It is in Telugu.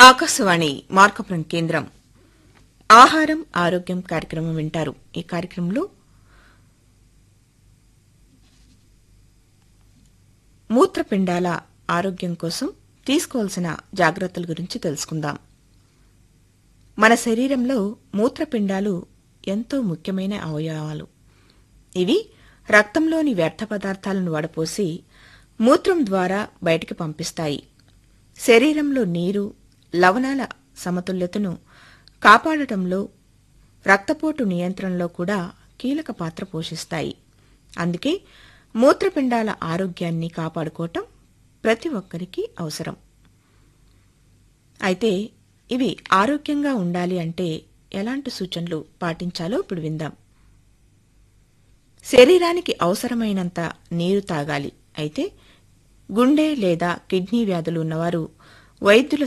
ఆకాశవాణి మార్కపురం కేంద్రం ఆహారం ఆరోగ్యం కార్యక్రమం వింటారు ఈ కార్యక్రమంలో మూత్రపిండాల ఆరోగ్యం కోసం తీసుకోవాల్సిన జాగ్రత్తల గురించి తెలుసుకుందాం మన శరీరంలో మూత్రపిండాలు ఎంతో ముఖ్యమైన అవయవాలు ఇవి రక్తంలోని వ్యర్థ పదార్థాలను వడపోసి మూత్రం ద్వారా బయటికి పంపిస్తాయి శరీరంలో నీరు లవణాల సమతుల్యతను కాపాడటంలో రక్తపోటు నియంత్రణలో కూడా కీలక పాత్ర పోషిస్తాయి అందుకే మూత్రపిండాల ఆరోగ్యాన్ని కాపాడుకోవటం ప్రతి ఒక్కరికి అవసరం అయితే ఇవి ఆరోగ్యంగా ఉండాలి అంటే ఎలాంటి సూచనలు పాటించాలో ఇప్పుడు విందాం శరీరానికి అవసరమైనంత నీరు తాగాలి అయితే గుండె లేదా కిడ్నీ వ్యాధులు ఉన్నవారు వైద్యుల